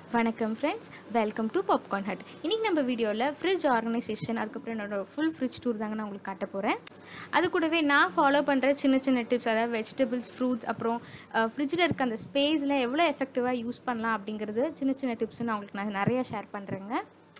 வணக்கம் friends welcome to Popcorn Hut இன்றைக்கி நம்ம வீடியோவில் ஃப்ரிட்ஜ் ஆர்கனைசேஷன் அதுக்கப்புறம் என்னோட ஃபுல் ஃப்ரிட்ஜ் டூர் தாங்க நான் உங்களுக்கு காட்ட போகிறேன் அது கூடவே நான் ஃபாலோ பண்ணுற சின்ன சின்ன டிப்ஸ் அதாவது வெஜிடபிள்ஸ் ஃப்ரூட்ஸ் அப்புறம் ஃப்ரிட்ஜில் இருக்க அந்த ஸ்பேஸில் எவ்வளோ எஃபெக்டிவாக யூஸ் பண்ணலாம் அப்படிங்கிறது சின்ன சின்ன டிப்ஸ் நான் உங்களுக்கு நான் நிறையா ஷேர் பண்ணுறேங்க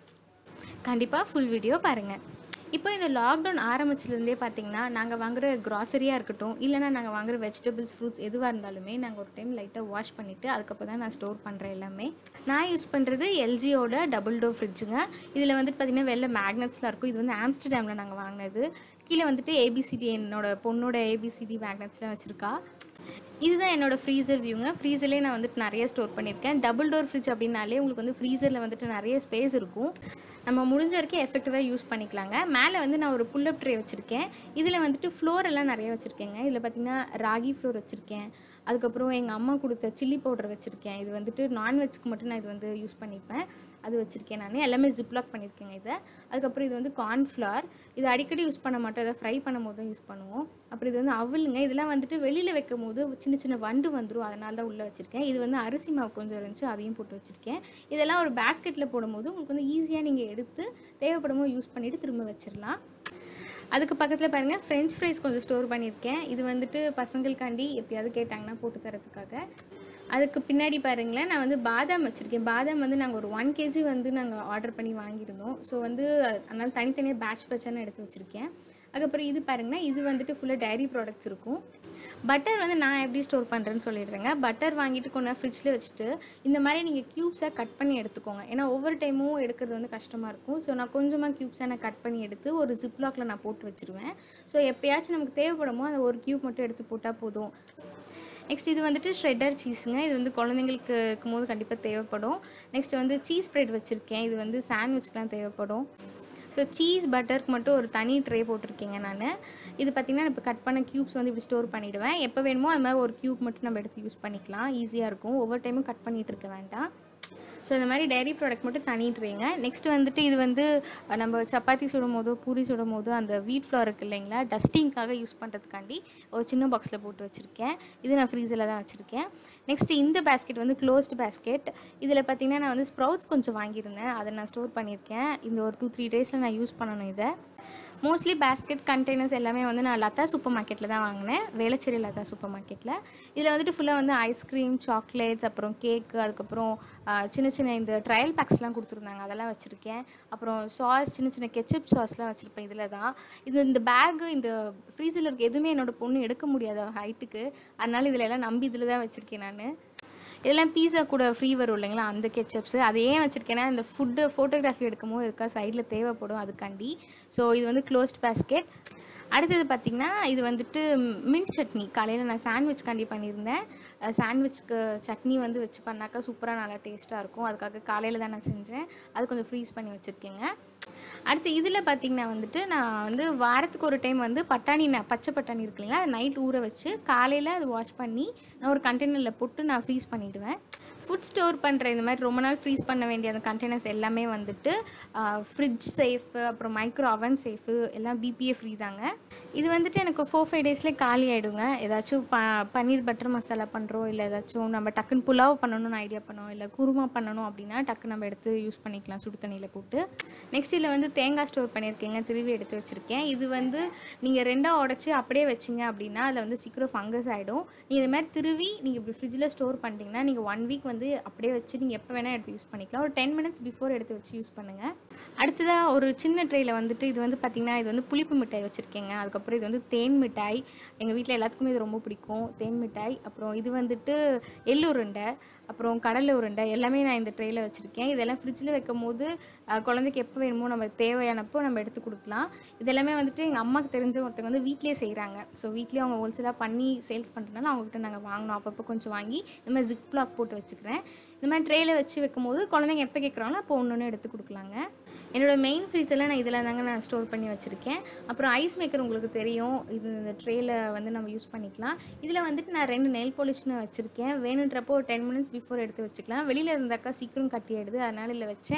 கண்டிப்பாக ஃபுல் வீடியோ பாருங்கள் இப்போ இந்த லாக்டவுன் ஆரம்பிச்சதுலேருந்தே பார்த்தீங்கன்னா நாங்கள் வாங்குற க்ராசரியாக இருக்கட்டும் இல்லைனா நாங்கள் வாங்குற வெஜிடபிள்ஸ் ஃப்ரூட்ஸ் எதுவாக இருந்தாலுமே நாங்கள் ஒரு டைம் லைட்டாக வாஷ் பண்ணிவிட்டு அதுக்கப்புறம் தான் நான் ஸ்டோர் பண்ணுறேன் எல்லாமே நான் யூஸ் பண்ணுறது எல்ஜியோட டபுள் டோர் ஃப்ரிட்ஜுங்க இதில் வந்துட்டு பார்த்திங்கன்னா வெளில மேக்னெட்ஸ்லாம் இருக்கும் இது வந்து ஆம்ஸ்டர்டாமில் நாங்கள் வாங்கினது கீழே வந்துட்டு ஏபிசிடி என்னோட பொண்ணோட ஏபிசிடி மேக்னெட்ஸ்லாம் வச்சுருக்கா இதுதான் என்னோட ஃப்ரீசர் வியூங்க ஃப்ரீசர்லேயே நான் வந்துட்டு நிறைய ஸ்டோர் பண்ணியிருக்கேன் டபுள் டோர் ஃப்ரிட்ஜ் அப்படின்னாலே உங்களுக்கு வந்து ஃப்ரீசரில் வந்துட்டு நிறைய ஸ்பேஸ் இருக்கும் நம்ம முடிஞ்ச வரைக்கும் எஃபெக்டிவாக யூஸ் பண்ணிக்கலாங்க மேலே வந்து நான் ஒரு புல்லப் ட்ரே வச்சுருக்கேன் இதில் வந்துட்டு ஃப்ளோர் எல்லாம் நிறைய வச்சுருக்கேங்க இதில் பார்த்திங்கன்னா ராகி ஃப்ளோர் வச்சுருக்கேன் அதுக்கப்புறம் எங்கள் அம்மா கொடுத்த சில்லி பவுடர் வச்சுருக்கேன் இது வந்துட்டு நான்வெஜ்க்கு மட்டும் நான் இது வந்து யூஸ் பண்ணிப்பேன் அது வச்சுருக்கேன் நான் எல்லாமே ஜிப்லாக் பண்ணியிருக்கேங்க இதை அதுக்கப்புறம் இது வந்து கார்ன்ஃப்ளவர் இது அடிக்கடி யூஸ் பண்ண மாட்டோம் இதை ஃப்ரை பண்ணும் போது தான் யூஸ் பண்ணுவோம் அப்புறம் இது வந்து அவளுங்க இதெல்லாம் வந்துட்டு வெளியில் வைக்கும் போது சின்ன சின்ன வண்டு வந்துடும் அதனால தான் உள்ளே வச்சுருக்கேன் இது வந்து அரிசி மாவு கொஞ்சம் இருந்துச்சு அதையும் போட்டு வச்சுருக்கேன் இதெல்லாம் ஒரு பேஸ்கெட்டில் போடும்போது உங்களுக்கு வந்து ஈஸியாக நீங்கள் எடுத்து தேவைப்படும் போது யூஸ் பண்ணிவிட்டு திரும்ப வச்சிடலாம் அதுக்கு பக்கத்தில் பாருங்கள் ஃப்ரெஞ்ச் ஃப்ரைஸ் கொஞ்சம் ஸ்டோர் பண்ணியிருக்கேன் இது வந்துட்டு பசங்களுக்காண்டி எப்பயாவது கேட்டாங்கன்னா போட்டு தரதுக்காக அதுக்கு பின்னாடி பாருங்களேன் நான் வந்து பாதாம் வச்சுருக்கேன் பாதாம் வந்து நாங்கள் ஒரு ஒன் கேஜி வந்து நாங்கள் ஆர்டர் பண்ணி வாங்கியிருந்தோம் ஸோ வந்து அதனால் தனித்தனியாக பேட்ச் பேட்சான எடுத்து வச்சுருக்கேன் அதுக்கப்புறம் இது பாருங்கன்னா இது வந்துட்டு ஃபுல்லாக டைரி ப்ராடக்ட்ஸ் இருக்கும் பட்டர் வந்து நான் எப்படி ஸ்டோர் பண்ணுறேன்னு சொல்லிடுறேங்க பட்டர் வாங்கிட்டு கொண்டு ஃப்ரிட்ஜில் வச்சுட்டு இந்த மாதிரி நீங்கள் க்யூப்ஸாக கட் பண்ணி எடுத்துக்கோங்க ஏன்னா ஒவ்வொரு டைமும் எடுக்கிறது வந்து கஷ்டமாக இருக்கும் ஸோ நான் கொஞ்சமாக க்யூப்ஸாக நான் கட் பண்ணி எடுத்து ஒரு ஜிப்லாக்கில் நான் போட்டு வச்சுருவேன் ஸோ எப்போயாச்சும் நமக்கு தேவைப்படுமோ அந்த ஒரு க்யூப் மட்டும் எடுத்து போட்டால் போதும் நெக்ஸ்ட் இது வந்துட்டு ஷ்ரெட்டர் சீஸுங்க இது வந்து குழந்தைங்களுக்கு இருக்கும்போது கண்டிப்பாக தேவைப்படும் நெக்ஸ்ட் வந்து சீஸ் ப்ரெட் வச்சுருக்கேன் இது வந்து சாண்ட்விச்க்கெலாம் தேவைப்படும் ஸோ சீஸ் பட்டருக்கு மட்டும் ஒரு தனி ட்ரே போட்டிருக்கேங்க நான் இது பார்த்திங்கன்னா இப்போ கட் பண்ண க்யூப்ஸ் வந்து இப்படி ஸ்டோர் பண்ணிவிடுவேன் எப்போ வேணுமோ அது மாதிரி ஒரு க்யூப் மட்டும் நம்ம எடுத்து யூஸ் பண்ணிக்கலாம் ஈஸியாக இருக்கும் ஒவ்வொரு டைமும் கட் பண்ணிகிட்டு இருக்க வேண்டாம் ஸோ இந்த மாதிரி டைரி ப்ராடக்ட் மட்டும் தனிட்டுருங்க நெக்ஸ்ட் வந்துட்டு இது வந்து நம்ம சப்பாத்தி சுடும் போதோ பூரி சுடும் போதோ அந்த வீட் ஃப்ளவர் இருக்குது இல்லைங்களா டஸ்டிங்காக யூஸ் பண்ணுறதுக்காண்டி ஒரு சின்ன பாக்ஸில் போட்டு வச்சுருக்கேன் இது நான் ஃப்ரீஸில் தான் வச்சுருக்கேன் நெக்ஸ்ட் இந்த பேஸ்கெட் வந்து க்ளோஸ்டு பேஸ்கெட் இதில் பார்த்திங்கன்னா நான் வந்து ஸ்ப்ரவுட்ஸ் கொஞ்சம் வாங்கியிருந்தேன் அதை நான் ஸ்டோர் பண்ணியிருக்கேன் இந்த ஒரு டூ த்ரீ டேஸில் நான் யூஸ் பண்ணணும் இதை மோஸ்ட்லி பேஸ்கெட் கண்டெய்னர்ஸ் எல்லாமே வந்து நான் லதா சூப்பர் மார்க்கெட்டில் தான் வாங்கினேன் வேளச்சேரி லதா சூப்பர் மார்க்கெட்டில் இதில் வந்துட்டு ஃபுல்லாக வந்து ஐஸ்கிரீம் சாக்லேட்ஸ் அப்புறம் கேக்கு அதுக்கப்புறம் சின்ன சின்ன இந்த ட்ரையல் பேக்ஸ்லாம் கொடுத்துருந்தாங்க அதெல்லாம் வச்சுருக்கேன் அப்புறம் சாஸ் சின்ன சின்ன கெச்சப் சாஸ்லாம் வச்சுருப்பேன் இதில் தான் இது இந்த பேக்கு இந்த ஃப்ரீசரில் இருக்க எதுவுமே என்னோட பொண்ணு எடுக்க முடியாது ஹைட்டுக்கு அதனால் இதில் எல்லாம் நம்பி இதில் தான் வச்சுருக்கேன் நான் இதெல்லாம் பீஸா கூட ஃப்ரீ வரும் இல்லைங்களா அந்த கெச்சப்ஸு அதை ஏன் வச்சுருக்கேன்னா இந்த ஃபுட்டு ஃபோட்டோகிராஃபி எடுக்கும்போது இருக்கா சைடில் தேவைப்படும் அதுக்காண்டி ஸோ இது வந்து க்ளோஸ்ட் பேஸ்கெட் அடுத்தது பார்த்திங்கன்னா இது வந்துட்டு மின்ட் சட்னி காலையில் நான் சாண்ட்விச் காண்டி பண்ணியிருந்தேன் சாண்ட்விச்க்கு சட்னி வந்து வச்சு பண்ணாக்கா சூப்பராக நல்லா டேஸ்ட்டாக இருக்கும் அதுக்காக காலையில் தான் நான் செஞ்சேன் அது கொஞ்சம் ஃப்ரீஸ் பண்ணி வச்சுருக்கேங்க அடுத்து இதில் பார்த்திங்கன்னா வந்துட்டு நான் வந்து வாரத்துக்கு ஒரு டைம் வந்து பட்டாணி நான் பச்சை பட்டாணி இருக்கு இல்லைங்களா அதை நைட் ஊற வச்சு காலையில் அது வாஷ் பண்ணி நான் ஒரு கண்டெய்னரில் போட்டு நான் ஃப்ரீஸ் பண்ணிவிடுவேன் ஃபுட் ஸ்டோர் பண்ணுற இந்த மாதிரி ரொம்ப நாள் ஃப்ரீஸ் பண்ண வேண்டிய அந்த கண்டெய்னர்ஸ் எல்லாமே வந்துட்டு ஃப்ரிட்ஜ் சேஃபு அப்புறம் மைக்ரோ அவன் சேஃபு எல்லாம் பிபிஏ ஃப்ரீ தாங்க இது வந்துட்டு எனக்கு ஃபோர் ஃபைவ் டேஸ்லேயே காலி ஆகிடுங்க ஏதாச்சும் ப பன்னீர் பட்டர் மசாலா பண்ணுறோம் இல்லை ஏதாச்சும் நம்ம டக்குன்னு புலாவ் பண்ணணும்னு ஐடியா பண்ணோம் இல்லை குருமா பண்ணணும் அப்படின்னா டக்கு நம்ம எடுத்து யூஸ் பண்ணிக்கலாம் சுடு தண்ணியில் போட்டு நெக்ஸ்ட் இதில் வந்து தேங்காய் ஸ்டோர் பண்ணியிருக்கேங்க திருவி எடுத்து வச்சுருக்கேன் இது வந்து நீங்கள் ரெண்டாக உடச்சி அப்படியே வச்சிங்க அப்படின்னா அதில் வந்து சீக்கிரம் ஃபங்கஸ் ஆகிடும் நீங்கள் இது மாதிரி திருவி நீங்கள் இப்படி ஃப்ரிட்ஜில் ஸ்டோர் பண்ணிட்டீங்கன்னா நீங்கள் ஒன் வீக் வந்து அப்படியே வச்சு நீங்கள் எப்போ வேணால் எடுத்து யூஸ் பண்ணிக்கலாம் ஒரு டென் மினிட்ஸ் பிஃபோர் எடுத்து வச்சு யூஸ் பண்ணுங்கள் அடுத்ததாக ஒரு சின்ன ட்ரெயில் வந்துட்டு இது வந்து பார்த்திங்கன்னா இது வந்து புளிப்பு மிட்டாய் வச்சுருக்கேங்க அதுக்கப்புறம் இது வந்து தேன் மிட்டாய் எங்கள் வீட்டில் எல்லாத்துக்குமே இது ரொம்ப பிடிக்கும் தேன் மிட்டாய் அப்புறம் இது வந்துட்டு எள்ளு உருண்டை அப்புறம் கடலை உருண்டை எல்லாமே நான் இந்த ட்ரெயில் வச்சுருக்கேன் இதெல்லாம் ஃப்ரிட்ஜில் வைக்கும் போது குழந்தைக்கு எப்போ வேணுமோ நம்ம தேவையானப்போ நம்ம எடுத்து கொடுக்கலாம் இதெல்லாமே வந்துட்டு எங்கள் அம்மாவுக்கு தெரிஞ்ச ஒருத்தவங்க வந்து வீட்லேயே செய்கிறாங்க ஸோ வீட்லேயே அவங்க ஹோல்சேலாக பண்ணி சேல்ஸ் பண்ணுறதுனால அவங்ககிட்ட நாங்கள் வாங்கினோம் அப்பப்போ கொஞ்சம் வாங்கி இந்த மாதிரி ஜிப் பிளாக் போட்டு வச்சுக்கிறேன் இந்த மாதிரி ட்ரெயில் வச்சு வைக்கும்போது குழந்தைங்க எப்போ கேட்குறாங்களோ அப்போ ஒன்று ஒன்று எடுத்து கொடுக்கலாங்க என்னோடய மெயின் ஃப்ரீஸெல்லாம் நான் இதில் தாங்க நான் ஸ்டோர் பண்ணி வச்சுருக்கேன் அப்புறம் ஐஸ் மேக்கர் உங்களுக்கு தெரியும் இது இந்த ட்ரேயில் வந்து நம்ம யூஸ் பண்ணிக்கலாம் இதில் வந்துட்டு நான் ரெண்டு நெல் பாலிஷ்னு வச்சுருக்கேன் வேணுன்றப்போ ஒரு டென் மினிட்ஸ் பிஃபோர் எடுத்து வச்சுக்கலாம் வெளியில் இருந்தாக்கா சீக்கிரம் கட்டியாயிடுது அதனால் இதில் வச்சேன்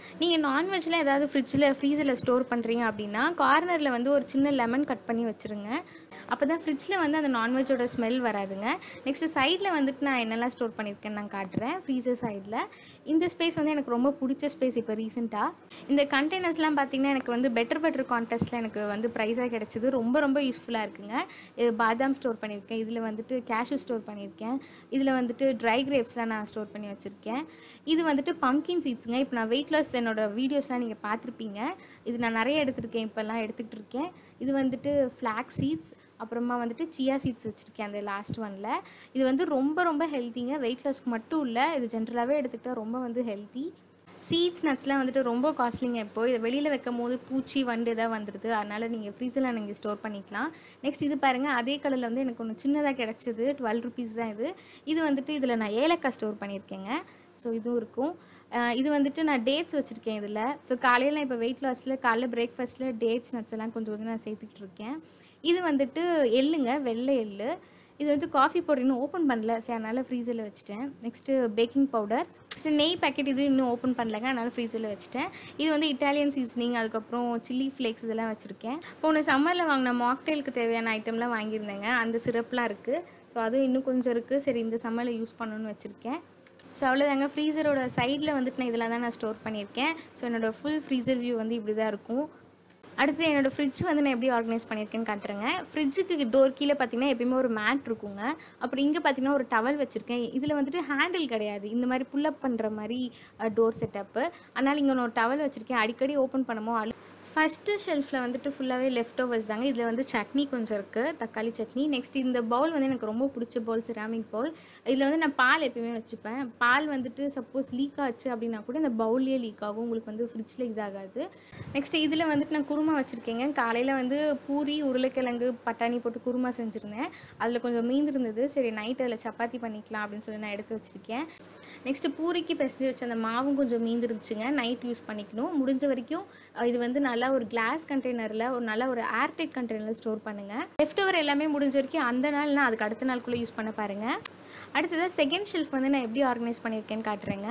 நீங்கள் நான்வெஜ்லாம் ஏதாவது ஃப்ரிட்ஜில் ஃப்ரீசரில் ஸ்டோர் பண்ணுறீங்க அப்படின்னா கார்னரில் வந்து ஒரு சின்ன லெமன் கட் பண்ணி வச்சுருங்க அப்போ தான் ஃப்ரிட்ஜில் வந்து அந்த நான்வெஜ்ஜோட ஸ்மெல் வராதுங்க நெக்ஸ்ட்டு சைடில் வந்துட்டு நான் என்னெல்லாம் ஸ்டோர் பண்ணியிருக்கேன்னு நான் காட்டுறேன் ஃப்ரீசர் சைடில் இந்த ஸ்பேஸ் வந்து எனக்கு ரொம்ப பிடிச்ச ஸ்பேஸ் இப்போ ரீசெண்டாக இந்த கண்டெய்னர்ஸ்லாம் பார்த்திங்கன்னா எனக்கு வந்து பெட்டர் பெட்டர் கான்டெஸ்ட்டில் எனக்கு வந்து ப்ரைஸாக கிடச்சிது ரொம்ப ரொம்ப யூஸ்ஃபுல்லாக இருக்குங்க இது பாதாம் ஸ்டோர் பண்ணியிருக்கேன் இதில் வந்துட்டு கேஷ்யூ ஸ்டோர் பண்ணியிருக்கேன் இதில் வந்துட்டு ட்ரை கிரேப்ஸ்லாம் நான் ஸ்டோர் பண்ணி வச்சுருக்கேன் இது வந்துட்டு பம்கின் சீட்ஸுங்க இப்போ நான் வெயிட் லாஸ் என்னோட வீடியோஸ்லாம் நீங்கள் பார்த்துருப்பீங்க இது நான் நிறைய எடுத்திருக்கேன் இப்போல்லாம் எடுத்துக்கிட்டு இருக்கேன் இது வந்துட்டு ஃப்ளாக் சீட்ஸ் அப்புறமா வந்துட்டு சியா சீட்ஸ் வச்சுருக்கேன் அந்த லாஸ்ட் ஒனில் இது வந்து ரொம்ப ரொம்ப ஹெல்த்திங்க வெயிட் லாஸ்க்கு மட்டும் இல்லை இது ஜென்ரலாகவே எடுத்துக்கிட்டால் ரொம்ப வந்து ஹெல்த்தி சீட்ஸ் நட்ஸ்லாம் வந்துட்டு ரொம்ப காஸ்ட்லிங்க இப்போ இதை வெளியில் வைக்கும் போது பூச்சி வண்டு எதாவது வந்துடுது அதனால் நீங்கள் ஃப்ரீசரில் நீங்கள் ஸ்டோர் பண்ணிக்கலாம் நெக்ஸ்ட் இது பாருங்கள் அதே கலரில் வந்து எனக்கு ஒன்று சின்னதாக கிடச்சிது டுவெல் ருபீஸ் தான் இது இது வந்துட்டு இதில் நான் ஏலக்காய் ஸ்டோர் பண்ணியிருக்கேங்க ஸோ இதுவும் இருக்கும் அஹ் இது வந்துட்டு நான் டேட்ஸ் வச்சுருக்கேன் இதில் ஸோ காலையில் நான் இப்போ வெயிட் லாஸில் காலைல பிரேக்ஃபாஸ்ட்டில் டேட்ஸ் நட்ஸ் எல்லாம் கொஞ்சம் கொஞ்சம் நான் சேர்த்துக்கிட்டு இருக்கேன் இது வந்துட்டு எள்ளுங்க வெள்ளை எள்ளு இது வந்து காஃபி பவுடர் இன்னும் ஓப்பன் பண்ணல சரி அதனால் ஃப்ரீசரில் வச்சுட்டேன் நெக்ஸ்ட்டு பேக்கிங் பவுடர் நெக்ஸ்ட்டு நெய் பேக்கெட் இது இன்னும் ஓப்பன் பண்ணலங்க அதனால் ஃப்ரீசரில் வச்சுட்டேன் இது வந்து இட்டாலியன் சீசனிங் அதுக்கப்புறம் சில்லி ஃப்ளேக்ஸ் இதெல்லாம் வச்சுருக்கேன் போன சம்மரில் வாங்கின மாக்டெயிலுக்கு தேவையான ஐட்டம்லாம் வாங்கியிருந்தேங்க அந்த சிரப்லாம் இருக்குது ஸோ அதுவும் இன்னும் கொஞ்சம் இருக்குது சரி இந்த சம்மரில் யூஸ் பண்ணணும்னு வச்சுருக்கேன் ஸோ அவ்வளோதாங்க ஃப்ரீசரோட சைடில் வந்துட்டு நான் இதெல்லாம் தான் நான் ஸ்டோர் பண்ணியிருக்கேன் ஸோ என்னோடய ஃபுல் ஃப்ரீசர் வியூ வந்து இப்படி தான் இருக்கும் அடுத்து என்னோடய ஃப்ரிட்ஜ் வந்து நான் எப்படி ஆர்கனைஸ் பண்ணியிருக்கேன்னு காட்டுறேங்க ஃப்ரிட்ஜுக்கு டோர் கீழே பார்த்தீங்கன்னா எப்பயுமே ஒரு மேட் இருக்குங்க அப்புறம் இங்கே பார்த்தீங்கன்னா ஒரு டவல் வச்சுருக்கேன் இதில் வந்துட்டு ஹேண்டில் கிடையாது இந்த மாதிரி புல்லப் பண்ணுற மாதிரி டோர் செட்டப்பு அதனால் இங்கே ஒரு டவல் வச்சுருக்கேன் அடிக்கடி ஓப்பன் பண்ணமோ அழு ஃபஸ்ட்டு ஷெல்ஃபில் வந்துட்டு ஃபுல்லாகவே லெஃப்ட் ஓவர்ஸ் தாங்க இதில் வந்து சட்னி கொஞ்சம் இருக்குது தக்காளி சட்னி நெக்ஸ்ட் இந்த பவுல் வந்து எனக்கு ரொம்ப பிடிச்ச பவுல் செராமிக் பவுல் இதில் வந்து நான் பால் எப்பயுமே வச்சுப்பேன் பால் வந்துட்டு சப்போஸ் லீக் ஆச்சு அப்படின்னா கூட இந்த பவுல்லே லீக் ஆகும் உங்களுக்கு வந்து ஃப்ரிட்ஜில் இதாகாது நெக்ஸ்ட் இதில் வந்துட்டு நான் குருமா வச்சுருக்கேங்க காலையில் வந்து பூரி உருளைக்கிழங்கு பட்டாணி போட்டு குருமா செஞ்சுருந்தேன் அதில் கொஞ்சம் மீந்திருந்தது சரி நைட் அதில் சப்பாத்தி பண்ணிக்கலாம் அப்படின்னு சொல்லி நான் எடுத்து வச்சுருக்கேன் நெக்ஸ்ட்டு பூரிக்கு பிசைஞ்சு வச்ச அந்த மாவும் கொஞ்சம் மீந்துருச்சுங்க நைட் யூஸ் பண்ணிக்கணும் முடிஞ்ச வரைக்கும் அஹ், இது வந்து நல்லா ஒரு கிளாஸ் கண்டெய்னரில் ஒரு நல்ல ஒரு ஏர்டைட் கண்டெய்னரில் ஸ்டோர் பண்ணுங்கள் லெஃப்ட் ஓவர் எல்லாமே முடிஞ்ச வரைக்கும் அந்த நாள் நான் அதுக்கு அடுத்த நாளுக்குள்ளே யூஸ் பண்ண பாருங்கள் அடுத்ததாக செகண்ட் ஷெல்ஃப் வந்து நான் எப்படி ஆர்கனைஸ் பண்ணியிருக்கேன்னு காட்டுறேங்க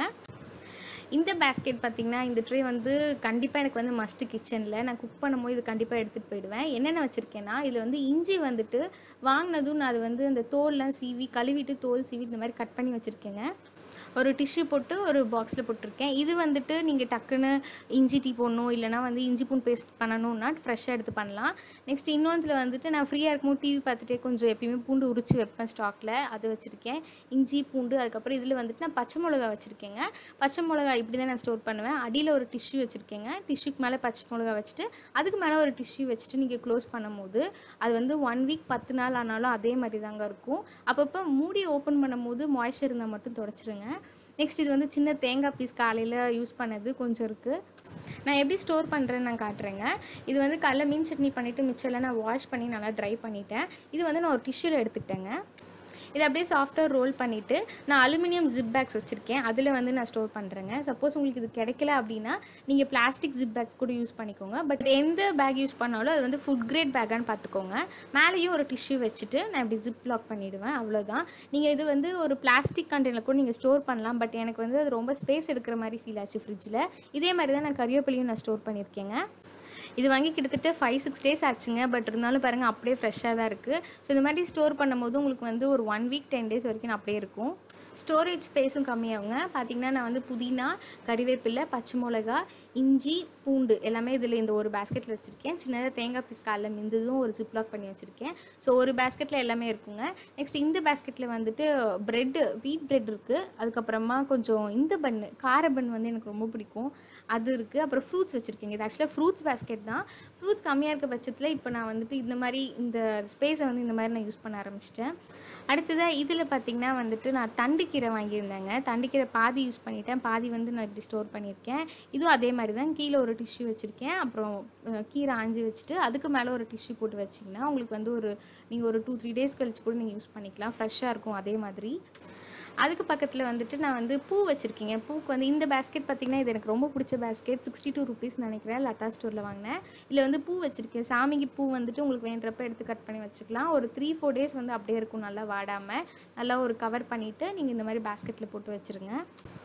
இந்த பேஸ்கெட் பார்த்திங்கன்னா இந்த ட்ரே வந்து கண்டிப்பாக எனக்கு வந்து மஸ்ட்டு கிச்சனில் நான் குக் பண்ணும்போது இது கண்டிப்பாக எடுத்துகிட்டு போயிடுவேன் என்னென்ன வச்சுருக்கேன்னா இதில் வந்து இஞ்சி வந்துட்டு வாங்கினதும் நான் அது வந்து அந்த தோல்லாம் சீவி கழுவிட்டு தோல் சீவி இந்த மாதிரி கட் பண்ணி வச்சுருக்கேங்க ஒரு டிஷ்யூ போட்டு ஒரு பாக்ஸில் போட்டிருக்கேன் இது வந்துட்டு நீங்கள் டக்குன்னு இஞ்சி டீ போடணும் இல்லைனா வந்து இஞ்சி பூண்டு பேஸ்ட் பண்ணணும்னா ஃப்ரெஷ்ஷாக எடுத்து பண்ணலாம் நெக்ஸ்ட் இன்னொன்றில் வந்துட்டு நான் ஃப்ரீயாக இருக்கும்போது டிவி பார்த்துட்டே கொஞ்சம் எப்பயுமே பூண்டு உரிச்சு வைப்பேன் ஸ்டாக்கில் அது வச்சுருக்கேன் இஞ்சி பூண்டு அதுக்கப்புறம் இதில் வந்துட்டு நான் பச்சை மிளகா வச்சுருக்கேங்க பச்சை மிளகா இப்படி தான் நான் ஸ்டோர் பண்ணுவேன் அடியில் ஒரு டிஷ்யூ வச்சுருக்கேங்க டிஷ்யூக்கு மேலே பச்சை மிளகா வச்சுட்டு அதுக்கு மேலே ஒரு டிஷ்யூ வச்சுட்டு நீங்கள் க்ளோஸ் பண்ணும்போது அது வந்து ஒன் வீக் பத்து நாள் ஆனாலும் அதே மாதிரி தாங்க இருக்கும் அப்பப்போ மூடி ஓப்பன் பண்ணும்போது மாய்ஸ்சர் இருந்தால் மட்டும் தொடச்சிருங்க நெக்ஸ்ட் இது வந்து சின்ன தேங்காய் பீஸ் காலையில் யூஸ் பண்ணது கொஞ்சம் இருக்குது நான் எப்படி ஸ்டோர் பண்ணுறேன்னு நான் காட்டுறேங்க இது வந்து கடல மீன் சட்னி பண்ணிவிட்டு மிச்சம்லாம் நான் வாஷ் பண்ணி நல்லா ட்ரை பண்ணிட்டேன் இது வந்து நான் ஒரு டிஷ்யூவில் எடுத்துக்கிட்டேங்க இதை அப்படியே சாஃப்டாக ரோல் பண்ணிவிட்டு நான் அலுமினியம் ஜிப் பேக்ஸ் வச்சுருக்கேன் அதில் வந்து நான் ஸ்டோர் பண்ணுறேங்க சப்போஸ் உங்களுக்கு இது கிடைக்கல அப்படின்னா நீங்கள் பிளாஸ்டிக் ஜிப் பேக்ஸ் கூட யூஸ் பண்ணிக்கோங்க பட் எந்த பேக் யூஸ் பண்ணாலும் அது வந்து ஃபுட் கிரேட் பேக்கான்னு பார்த்துக்கோங்க மேலேயும் ஒரு டிஷ்யூ வச்சுட்டு நான் இப்படி ஜிப் லாக் பண்ணிவிடுவேன் அவ்வளோதான் நீங்கள் இது வந்து ஒரு பிளாஸ்டிக் கண்டெய்னர் கூட நீங்கள் ஸ்டோர் பண்ணலாம் பட் எனக்கு வந்து அது ரொம்ப ஸ்பேஸ் எடுக்கிற மாதிரி ஃபீல் ஆச்சு ஃப்ரிட்ஜில் இதே மாதிரி தான் நான் கறிவேப்பிலையும் நான் ஸ்டோர் பண்ணியிருக்கேங்க இது வாங்கி கிட்டத்தட்ட ஃபைவ் சிக்ஸ் டேஸ் ஆச்சுங்க பட் இருந்தாலும் பாருங்கள் அப்படியே ஃப்ரெஷ்ஷாக தான் இருக்குது ஸோ இந்த மாதிரி ஸ்டோர் பண்ணும்போது உங்களுக்கு வந்து ஒரு ஒன் வீக் டென் டேஸ் வரைக்கும் அப்படியே இருக்கும் ஸ்டோரேஜ் ஸ்பேஸும் கம்மியாகுங்க பார்த்தீங்கன்னா நான் வந்து புதினா கறிவேப்பிலை பச்சை மிளகா இஞ்சி பூண்டு எல்லாமே இதில் இந்த ஒரு பேஸ்கெட்டில் வச்சுருக்கேன் சின்னதாக தேங்காய் பீஸ் காலில் மிந்ததும் ஒரு ஜிப்லாக் பண்ணி வச்சுருக்கேன் ஸோ ஒரு பேஸ்கெட்டில் எல்லாமே இருக்குங்க நெக்ஸ்ட் இந்த பேஸ்கெட்டில் வந்துட்டு ப்ரெட்டு வீட் பிரெட் இருக்குது அதுக்கப்புறமா கொஞ்சம் இந்த பன்னு கார பன் வந்து எனக்கு ரொம்ப பிடிக்கும் அது இருக்குது அப்புறம் ஃப்ரூட்ஸ் வச்சுருக்கேங்க இது ஆக்சுவலாக ஃப்ரூட்ஸ் பேஸ்கெட் தான் ஃப்ரூட்ஸ் கம்மியாக இருக்க பட்சத்தில் இப்போ நான் வந்துட்டு இந்த மாதிரி இந்த ஸ்பேஸை வந்து இந்த மாதிரி நான் யூஸ் பண்ண ஆரம்பிச்சிட்டேன் அடுத்ததாக இதில் பார்த்திங்கன்னா வந்துட்டு நான் தண்டுக்கீரை வாங்கியிருந்தேங்க தண்டுக்கீரை பாதி யூஸ் பண்ணிட்டேன் பாதி வந்து நான் இப்படி ஸ்டோர் பண்ணியிருக்கேன் இதுவும் அதே மாதிரி தான் கீழே ஒரு டிஷ்யூ வச்சுருக்கேன் அப்புறம் அஹ், கீரை ஆஞ்சி வச்சுட்டு அதுக்கு மேலே ஒரு டிஷ்யூ போட்டு வச்சிங்கன்னா உங்களுக்கு வந்து ஒரு நீங்கள் ஒரு டூ த்ரீ டேஸ் கழிச்சு கூட நீங்கள் யூஸ் பண்ணிக்கலாம் ஃப்ரெஷ்ஷாக இருக்கும் அதே மாதிரி அதுக்கு பக்கத்தில் வந்துட்டு நான் வந்து பூ வச்சுருக்கீங்க பூக்கு வந்து இந்த பேஸ்கெட் பார்த்திங்கன்னா இது எனக்கு ரொம்ப பிடிச்ச பேஸ்கெட் சிக்ஸ்டி டூ ருபீஸ் நினைக்கிறேன் லதா ஸ்டோரில் வாங்கினேன் இதில் வந்து பூ வச்சுருக்கேன் சாமிக்கு பூ வந்துட்டு உங்களுக்கு வேண்டப்ப எடுத்து கட் பண்ணி வச்சுக்கலாம் ஒரு த்ரீ ஃபோர் டேஸ் வந்து அப்படியே இருக்கும் நல்லா வாடாமல் நல்லா ஒரு கவர் பண்ணிவிட்டு நீங்கள் இந்த மாதிரி பேஸ்கெட்டில் போட்டு வச்சுருங்க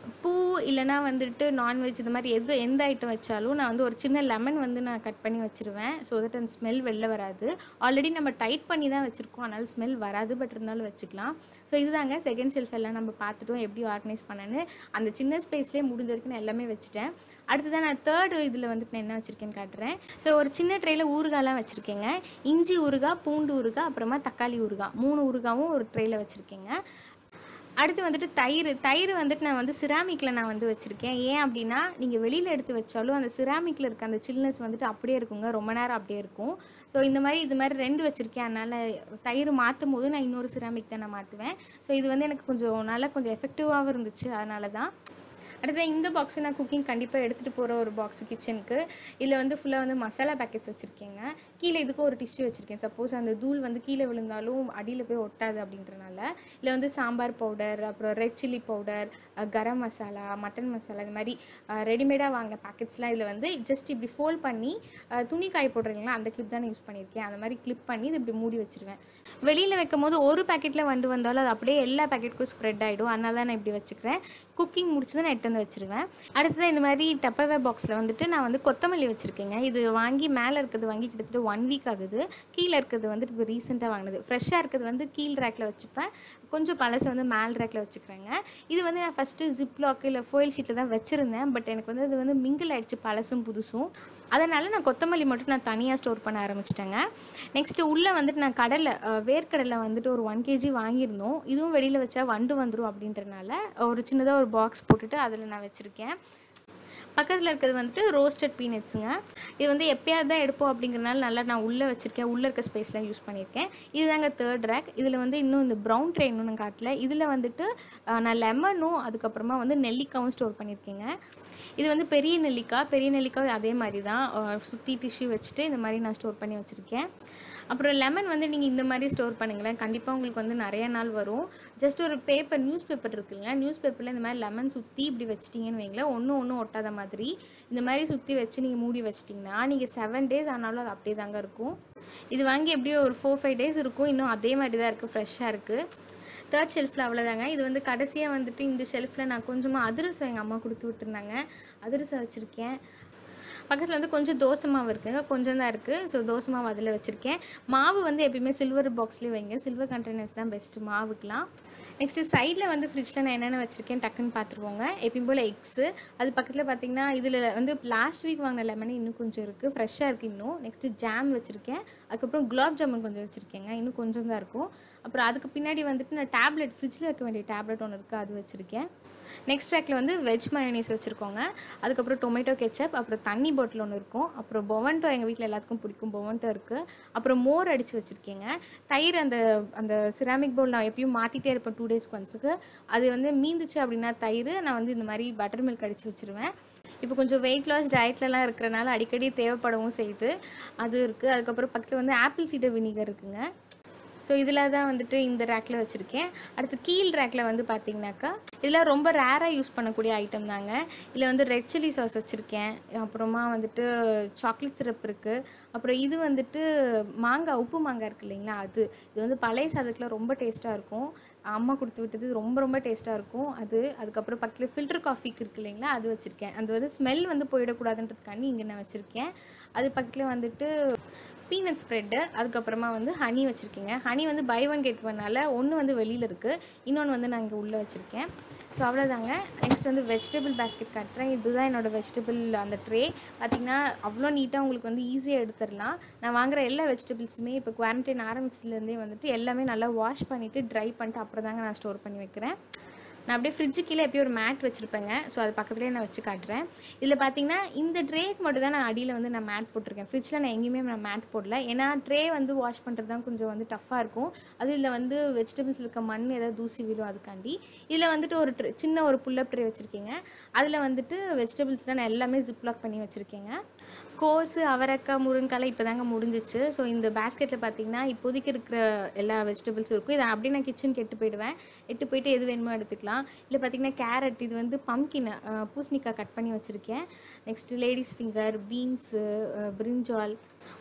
பூ இல்லைனா வந்துட்டு நான்வெஜ் இந்த மாதிரி எது எந்த ஐட்டம் வச்சாலும் நான் வந்து ஒரு சின்ன லெமன் வந்து நான் கட் பண்ணி வச்சுருவேன் ஸோ தட் அந்த ஸ்மெல் வெளில வராது ஆல்ரெடி நம்ம டைட் பண்ணி தான் வச்சுருக்கோம் அதனால் ஸ்மெல் வராது பட் இருந்தாலும் வச்சுக்கலாம் ஸோ இதுதாங்க செகண்ட் ஷெல்ஃப் எல்லாம் நம்ம பார்த்துட்டோம் எப்படி ஆர்கனைஸ் பண்ணேன்னு அந்த சின்ன ஸ்பேஸ்லேயே முடிஞ்ச வரைக்கும் நான் எல்லாமே வச்சுட்டேன் அடுத்ததான் நான் தேர்டு இதில் வந்துட்டு நான் என்ன வச்சுருக்கேன்னு காட்டுறேன் ஸோ ஒரு சின்ன ட்ரேயில் ஊறுகாலாம் வச்சுருக்கேங்க இஞ்சி ஊறுகாய் பூண்டு ஊறுகாய் அப்புறமா தக்காளி ஊறுகாய் மூணு ஊறுகாவும் ஒரு ட்ரேயில் வச்சுருக்கேங்க அடுத்து வந்துட்டு தயிர் தயிர் வந்துட்டு நான் வந்து சிராமிக்கில் நான் வந்து வச்சுருக்கேன் ஏன் அப்படின்னா நீங்கள் வெளியில் எடுத்து வச்சாலும் அந்த சிராமிக்கில் இருக்க அந்த சில்னஸ் வந்துட்டு அப்படியே இருக்குங்க ரொம்ப நேரம் அப்படியே இருக்கும் ஸோ இந்த மாதிரி இது மாதிரி ரெண்டு வச்சுருக்கேன் அதனால் தயிர் மாற்றும் போது நான் இன்னொரு சிராமிக் தான் நான் மாற்றுவேன் ஸோ இது வந்து எனக்கு கொஞ்சம் நல்லா கொஞ்சம் எஃபெக்டிவாகவும் இருந்துச்சு அதனால தான் அடுத்து இந்த பாக்ஸு நான் குக்கிங் கண்டிப்பாக எடுத்துகிட்டு போகிற ஒரு பாக்ஸ் கிச்சனுக்கு இதில் வந்து ஃபுல்லாக வந்து மசாலா பேக்கெட்ஸ் வச்சுருக்கேங்க கீழே இதுக்கு ஒரு டிஷ்யூ வச்சுருக்கேன் சப்போஸ் அந்த தூள் வந்து கீழே விழுந்தாலும் அடியில் போய் ஒட்டாது அப்படின்றனால இதில் வந்து சாம்பார் பவுடர் அப்புறம் red chilli powder garam masala mutton masala இந்த மாதிரி ரெடிமேடாக வாங்கின பேக்கெட்ஸ்லாம் இதில் வந்து ஜஸ்ட் இப்படி ஃபோல்ட் பண்ணி அஹ், துணி காய போடுறீங்களா அந்த கிளிப் தான் நான் யூஸ் பண்ணியிருக்கேன் அந்த மாதிரி கிளிப் பண்ணி இது இப்படி மூடி வச்சிருவேன் வெளியில் வைக்கும் போது ஒரு பேக்கெட்டில் வந்து வந்தாலும் அது அப்படியே எல்லா பேக்கெட்டுக்கும் ஸ்ப்ரெட் ஆகிடும் அதனால தான் நான் இப்படி வச்சுக்கிறேன் குக்கிங் முடிச்சு நான் எடுத்து வந்து வச்சிருவேன் அடுத்தது இந்த மாதிரி டப்பவே பாக்ஸில் வந்துட்டு நான் வந்து கொத்தமல்லி வச்சுருக்கேங்க இது வாங்கி மேலே இருக்கிறது வாங்கி கிட்டத்தட்ட ஒன் வீக் ஆகுது கீழே இருக்கிறது வந்துட்டு இப்போ ரீசெண்டாக வாங்கினது ஃப்ரெஷ்ஷாக இருக்கிறது வந்து கீழ் ரேக்கில் வச்சுப்பேன் கொஞ்சம் பழசை வந்து மேல் ரேக்கில் வச்சுக்கிறேங்க இது வந்து நான் ஃபஸ்ட்டு ஜிப் லாக் இல்லை ஃபோயில் ஷீட்டில் தான் வச்சுருந்தேன் பட் எனக்கு வந்து அது வந்து மிங்கிள் ஆயிடுச்சு பழசும் புதுசும் அதனால் நான் கொத்தமல்லி மட்டும் நான் தனியாக ஸ்டோர் பண்ண ஆரம்பிச்சிட்டேங்க நெக்ஸ்ட்டு உள்ளே வந்துட்டு நான் கடலை அஹ், வேர்க்கடலை வந்துட்டு ஒரு ஒன் கேஜி வாங்கியிருந்தோம் இதுவும் வெளியில் வச்சா வண்டு வந்துடும் அப்படின்றனால ஒரு சின்னதாக ஒரு பாக்ஸ் போட்டுட்டு அதில் நான் வச்சுருக்கேன் பக்கத்தில் இருக்கிறது வந்துட்டு ரோஸ்டட் பீனட்ஸுங்க இது வந்து எப்பயாவது தான் எடுப்போம் அப்படிங்கிறனால நல்லா நான் உள்ளே வச்சுருக்கேன் உள்ளே இருக்க ஸ்பேஸ்லாம் யூஸ் பண்ணியிருக்கேன் இதுதாங்க தேர்ட் ரேக் இதில் வந்து இன்னும் இந்த ப்ரௌன் ட்ரை இன்னும் நான் காட்டல இதில் வந்துட்டு அஹ், நான் லெமனும் அதுக்கப்புறமா வந்து நெல்லிக்காவும் ஸ்டோர் பண்ணியிருக்கேங்க இது வந்து பெரிய நெல்லிக்காய் பெரிய நெல்லிக்காய் அதே மாதிரி தான் சுற்றி டிஷ்யூ வச்சுட்டு இந்த மாதிரி நான் ஸ்டோர் பண்ணி வச்சுருக்கேன் அப்புறம் லெமன் வந்து நீங்கள் இந்த மாதிரி ஸ்டோர் பண்ணுங்களேன் கண்டிப்பாக உங்களுக்கு வந்து நிறைய நாள் வரும் ஜஸ்ட் ஒரு பேப்பர் நியூஸ் பேப்பர் இருக்குங்க நியூஸ் பேப்பரில் இந்த மாதிரி லெமன் சுற்றி இப்படி வச்சிட்டிங்கன்னு வைங்களேன் ஒன்றும் ஒன்றும் ஒட்டாத மாதிரி இந்த மாதிரி சுற்றி வச்சு நீங்கள் மூடி வச்சிட்டிங்கன்னா நீங்கள் செவன் டேஸ் ஆனாலும் அது அப்படியே தாங்க இருக்கும் இது வாங்கி எப்படியோ ஒரு ஃபோர் ஃபைவ் டேஸ் இருக்கும் இன்னும் அதே மாதிரி தான் இருக்குது ஃப்ரெஷ்ஷாக இருக்குது தேர்ட் ஷெல்ஃபில் அவ்வளோதாங்க இது வந்து கடைசியாக வந்துட்டு இந்த ஷெல்ஃபில் நான் கொஞ்சமாக அதிரசம் எங்கள் அம்மா கொடுத்து விட்டுருந்தாங்க அதிரசம் வச்சுருக்கேன் பக்கத்தில் வந்து கொஞ்சம் தோசை மாவு இருக்குங்க கொஞ்சம் தான் இருக்குது ஸோ தோசை மாவு அதில் வச்சுருக்கேன் மாவு வந்து எப்பயுமே சில்வர் பாக்ஸ்லேயே வைங்க சில்வர் கண்டெய்னர்ஸ் தான் பெஸ்ட்டு மாவுக்கெலாம் நெக்ஸ்ட்டு சைடில் வந்து ஃப்ரிட்ஜில் நான் என்னென்ன வச்சுருக்கேன் டக்குன்னு பார்த்துருவோங்க எப்பயும் போல் எக்ஸு அது பக்கத்தில் பார்த்தீங்கன்னா இதில் வந்து லாஸ்ட் வீக் வாங்கின லெமன் இன்னும் கொஞ்சம் இருக்குது ஃப்ரெஷ்ஷாக இருக்குது இன்னும் நெக்ஸ்ட்டு ஜாம் வச்சுருக்கேன் அதுக்கப்புறம் குலாப் ஜாமுன் கொஞ்சம் வச்சுருக்கேங்க இன்னும் கொஞ்சம் தான் இருக்கும் அப்புறம் அதுக்கு பின்னாடி வந்துட்டு நான் டேப்லெட் ஃப்ரிட்ஜில் வைக்க வேண்டிய டேப்லெட் ஒன்று இருக்குது அது வச்சுருக்கேன் நெக்ஸ்ட் ரேக்கில் வந்து வெஜ் மயோனீஸ் வச்சுருக்கோங்க அதுக்கப்புறம் டொமேட்டோ கெச்சப் அப்புறம் தண்ணி பாட்டில் ஒன்று இருக்கும் அப்புறம் பொவன்டோ எங்கள் வீட்டில் எல்லாத்துக்கும் பிடிக்கும் பொவன்டோ இருக்குது அப்புறம் மோர் அடித்து வச்சுருக்கேங்க தயிர் அந்த அந்த சிராமிக் பவுல் நான் எப்பயும் மாற்றிட்டே இருப்பேன் டூ டேஸ்க்கு ஒன்ஸுக்கு அது வந்து மீந்துச்சு அப்படின்னா தயிர் நான் வந்து இந்த மாதிரி பட்டர் மில்க் அடித்து வச்சுருவேன் இப்போ கொஞ்சம் வெயிட் லாஸ் டயட்லலாம் இருக்கிறனால அடிக்கடி தேவைப்படவும் செய்யுது அது இருக்குது அதுக்கப்புறம் பக்கத்தில் வந்து ஆப்பிள் சீடர் வினிகர் இருக்குங்க ஸோ இதில் தான் வந்துட்டு இந்த ரேக்கில் வச்சுருக்கேன் அடுத்து கீழ் ரேக்கில் வந்து பார்த்தீங்கன்னாக்கா இதெல்லாம் ரொம்ப ரேராக யூஸ் பண்ணக்கூடிய ஐட்டம் தாங்க இதில் வந்து ரெட் சில்லி சாஸ் வச்சுருக்கேன் அப்புறமா வந்துட்டு சாக்லேட் சிரப் இருக்குது அப்புறம் இது வந்துட்டு மாங்காய் உப்பு மாங்காய் இருக்குது இல்லைங்களா அது இது வந்து பழைய சாதத்தில் ரொம்ப டேஸ்ட்டாக இருக்கும் அம்மா கொடுத்து விட்டது ரொம்ப ரொம்ப டேஸ்ட்டாக இருக்கும் அது அதுக்கப்புறம் பக்கத்தில் ஃபில்டர் காஃபிக்கு இருக்கு இல்லைங்களா அது வச்சுருக்கேன் அது வந்து ஸ்மெல் வந்து போயிடக்கூடாதுன்றதுக்காண்டி இங்கே நான் வச்சுருக்கேன் அது பக்கத்தில் வந்துட்டு பீனட் ஸ்ப்ரெட்டு அதுக்கப்புறமா வந்து ஹனி வச்சுருக்கீங்க ஹனி வந்து பை ஒன் கெட் ஒன்னால ஒன்று வந்து வெளியில் இருக்குது இன்னொன்று வந்து நான் இங்கே உள்ளே வச்சுருக்கேன் ஸோ அவ்வளோதாங்க நெக்ஸ்ட் வந்து வெஜிடபிள் பேஸ்கெட் காட்டுறேன் இதுதான் என்னோட வெஜிடபிள் அந்த ட்ரே பார்த்திங்கன்னா அவ்வளோ நீட்டாக உங்களுக்கு வந்து ஈஸியாக எடுத்துடலாம் நான் வாங்குற எல்லா வெஜிடபிள்ஸுமே இப்போ குவாரண்டைன் ஆரம்பிச்சதுலேருந்தே வந்துட்டு எல்லாமே நல்லா வாஷ் பண்ணிவிட்டு ட்ரை பண்ணிட்டு அப்புறம் தாங்க நான் ஸ்டோர் பண்ணி வைக்கிறேன் நான் அப்படியே ஃப்ரிட்ஜு கீழே எப்பயும் ஒரு மேட் வச்சுருப்பேங்க ஸோ அது பக்கத்துலேயே நான் வச்சு காட்டுறேன் இதில் பார்த்தீங்கன்னா இந்த ட்ரேக்கு மட்டும் தான் நான் அடியில் வந்து நான் மேட் போட்டிருக்கேன் ஃப்ரிட்ஜில் நான் எங்கேயுமே நான் மேட் போடல ஏன்னா ட்ரே வந்து வாஷ் பண்ணுறது தான் கொஞ்சம் வந்து டஃப்பாக இருக்கும் அது இதில் வந்து வெஜிடபிள்ஸ் இருக்க மண் ஏதாவது தூசி விழும் அதுக்காண்டி இதில் வந்துட்டு ஒரு ட்ரே சின்ன ஒரு புல்லப் ட்ரே வச்சுருக்கீங்க அதில் வந்துட்டு வெஜிடபிள்ஸ்லாம் நான் எல்லாமே ஜிப்லாக் பண்ணி வச்சுருக்கேங்க கோஸு அவரைக்காய் முருங்கைக்காய் இப்போ தாங்க முடிஞ்சிச்சு ஸோ இந்த பேஸ்கெட்டில் பார்த்தீங்கன்னா இப்போதைக்கு இருக்கிற எல்லா வெஜிடபிள்ஸும் இருக்கும் இதை அப்படியே நான் கிச்சனுக்கு எட்டு போயிடுவேன் எட்டு போயிட்டு எது வேணுமோ எடுத்துக்கலாம் இல்லை பார்த்தீங்கன்னா கேரட் இது வந்து பம்கின் பூசணிக்காய் கட் பண்ணி வச்சுருக்கேன் next ladies finger beans brinjal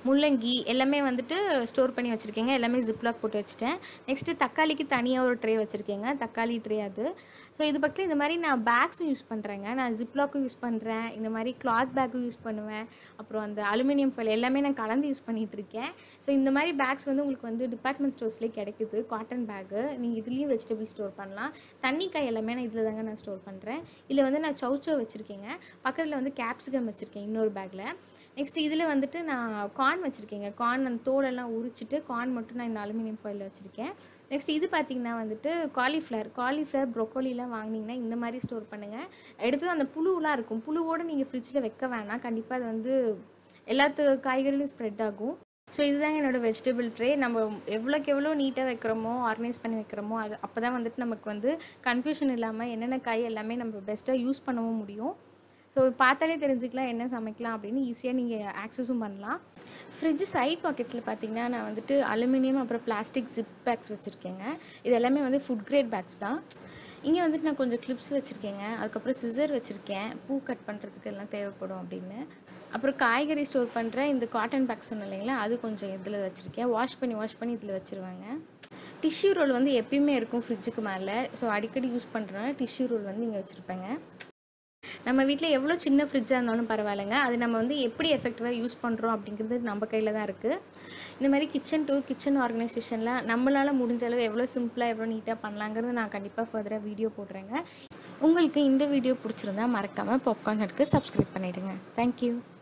முள்ளங்கி எல்லாமே வந்துட்டு ஸ்டோர் பண்ணி வச்சுருக்கேங்க எல்லாமே ஜிப்லாக் போட்டு வச்சுட்டேன் நெக்ஸ்ட்டு தக்காளிக்கு தனியாக ஒரு ட்ரே வச்சுருக்கேங்க தக்காளி ட்ரே அது ஸோ இது பக்கத்தில் இந்த மாதிரி நான் பேக்ஸும் யூஸ் பண்ணுறேங்க நான் ஜிப்லாக்கும் யூஸ் பண்ணுறேன் இந்த மாதிரி கிளாத் பேக்கும் யூஸ் பண்ணுவேன் அப்புறம் அந்த அலுமினியம் ஃபைல் எல்லாமே நான் கலந்து யூஸ் பண்ணிகிட்டு இருக்கேன் ஸோ இந்த மாதிரி பேக்ஸ் வந்து உங்களுக்கு வந்து டிபார்ட்மெண்ட் ஸ்டோர்ஸ்லேயே கிடைக்குது காட்டன் பேக்கு நீங்கள் இதுலேயும் வெஜிடபிள் ஸ்டோர் பண்ணலாம் தண்ணி காய் எல்லாமே நான் இதில் தாங்க நான் ஸ்டோர் பண்ணுறேன் இதில் வந்து நான் சவுச்சோ வச்சுருக்கேங்க பக்கத்தில் வந்து கேப்சிகம் வச்சுருக்கேன் இன்னொரு பேக்கில் நெக்ஸ்ட் இதில் வந்துட்டு நான் கார்ன் வச்சுருக்கேங்க கார்ன் அந்த தோலெல்லாம் உரிச்சிட்டு கார்ன் மட்டும் நான் இந்த அலுமினியம் ஃபாயிலில் வச்சுருக்கேன் நெக்ஸ்ட் இது பார்த்திங்கன்னா வந்துட்டு காலிஃப்ளவர் காலிஃப்ளவர் ப்ரொக்கோலிலாம் வாங்கினீங்கன்னா இந்த மாதிரி ஸ்டோர் பண்ணுங்கள் எடுத்து அந்த புழுவெலாம் இருக்கும் புழுவோடு நீங்கள் ஃப்ரிட்ஜில் வைக்க வேணாம் கண்டிப்பாக அது வந்து எல்லாத்து காய்கறிலும் ஸ்ப்ரெட் ஆகும் ஸோ இதுதாங்க என்னோடய வெஜிடபிள் ட்ரே நம்ம எவ்வளோக்கு எவ்வளோ நீட்டாக வைக்கிறோமோ ஆர்கனைஸ் பண்ணி வைக்கிறோமோ அது அப்போ தான் வந்துட்டு நமக்கு வந்து கன்ஃபியூஷன் இல்லாமல் என்னென்ன காய் எல்லாமே நம்ம பெஸ்ட்டாக யூஸ் பண்ணவும் முடியும் ஸோ பார்த்தாலே தெரிஞ்சுக்கலாம் என்ன சமைக்கலாம் அப்படின்னு ஈஸியாக நீங்கள் ஆக்சஸும் பண்ணலாம் ஃப்ரிட்ஜ் சைட் பாக்கெட்ஸில் பார்த்தீங்கன்னா நான் வந்துட்டு அலுமினியம் அப்புறம் பிளாஸ்டிக் ஜிப் பேக்ஸ் வச்சுருக்கேங்க இது எல்லாமே வந்து ஃபுட் கிரேட் பேக்ஸ் தான் இங்கே வந்துட்டு நான் கொஞ்சம் கிளிப்ஸ் வச்சுருக்கேங்க அதுக்கப்புறம் சிசர் வச்சுருக்கேன் பூ கட் பண்ணுறதுக்கு எல்லாம் தேவைப்படும் அப்படின்னு அப்புறம் காய்கறி ஸ்டோர் பண்ணுற இந்த காட்டன் பேக் சொன்னேன் இல்லைங்களா அது கொஞ்சம் இதில் வச்சுருக்கேன் வாஷ் பண்ணி வாஷ் பண்ணி இதில் வச்சுருவாங்க டிஷ்யூ ரோல் வந்து எப்பயுமே இருக்கும் ஃப்ரிட்ஜுக்கு மேலே ஸோ அடிக்கடி யூஸ் பண்ணுறோன்னா டிஷ்யூ ரோல் வந்து இங்கே வச்சுருப்பேங்க நம்ம வீட்டில் எவ்வளோ சின்ன ஃப்ரிட்ஜாக இருந்தாலும் பரவாயில்லைங்க அது நம்ம வந்து எப்படி எஃபெக்டிவாக யூஸ் பண்ணுறோம் அப்படிங்கிறது நம்ம கையில் தான் இருக்குது இந்த மாதிரி கிச்சன் டூர் கிச்சன் ஆர்கனைசேஷனில் நம்மளால் முடிஞ்ச அளவு எவ்வளோ சிம்பிளாக எவ்வளோ நீட்டாக பண்ணலாங்கிறது நான் கண்டிப்பாக ஃபர்தராக வீடியோ போடுறேங்க உங்களுக்கு இந்த வீடியோ பிடிச்சிருந்தா மறக்காமல் பாப்கார்ன் ஹட்க்கு சப்ஸ்கிரைப் பண்ணிவிடுங்க தேங்க்யூ